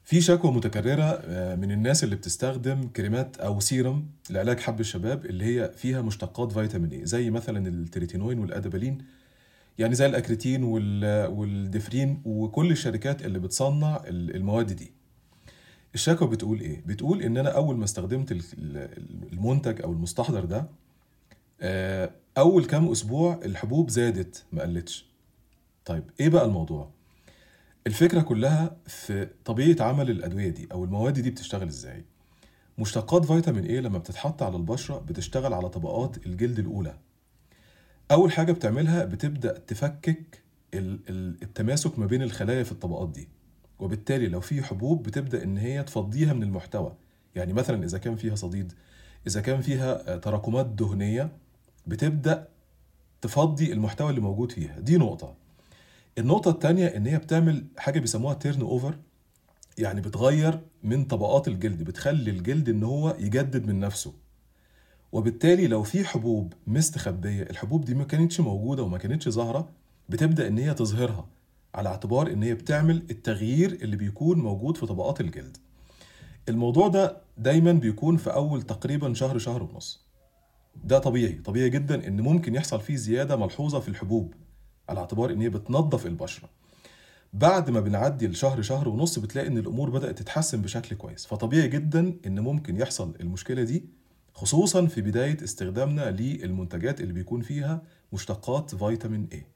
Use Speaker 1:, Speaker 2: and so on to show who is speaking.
Speaker 1: في شكوى متكررة آه، من الناس اللي بتستخدم كريمات أو سيرم لعلاج حب الشباب اللي هي فيها مشتقات فيتامين اي زي مثلا التريتينوين والأدابالين يعني زي الأكريتين وال- والدفرين وكل الشركات اللي بتصنع ال- المواد دي الشكوى بتقول ايه؟ بتقول ان انا اول ما استخدمت ال- ال- المنتج او المستحضر ده آه، اول كام اسبوع الحبوب زادت ما قلتش طيب ايه بقى الموضوع؟ الفكرة كلها في طبيعة عمل الأدوية دي أو المواد دي بتشتغل إزاي مشتقات فيتامين A لما بتتحط على البشرة بتشتغل على طبقات الجلد الأولى أول حاجة بتعملها بتبدأ تفكك ال- ال- التماسك ما بين الخلايا في الطبقات دي وبالتالي لو في حبوب بتبدأ إن هي تفضيها من المحتوى يعني مثلا إذا كان فيها صديد إذا كان فيها آه، تراكمات دهنية بتبدأ تفضي المحتوى اللي موجود فيها دي نقطة النقطة التانية إن هي بتعمل حاجة بيسموها تيرن أوفر يعني بتغير من طبقات الجلد بتخلي الجلد إن هو يجدد من نفسه وبالتالي لو في حبوب مستخبية الحبوب دي ما كانتش موجودة وما كانتش ظاهرة بتبدأ إن هي تظهرها على اعتبار إن هي بتعمل التغيير اللي بيكون موجود في طبقات الجلد الموضوع ده دايما بيكون في أول تقريبا شهر شهر ونص ده طبيعي طبيعي جدا إن ممكن يحصل فيه زيادة ملحوظة في الحبوب على اعتبار إن هي بتنظف البشرة بعد ما بنعدي الشهر شهر ونص بتلاقي ان الامور بدات تتحسن بشكل كويس فطبيعي جدا ان ممكن يحصل المشكله دي خصوصا في بدايه استخدامنا للمنتجات اللي بيكون فيها مشتقات فيتامين A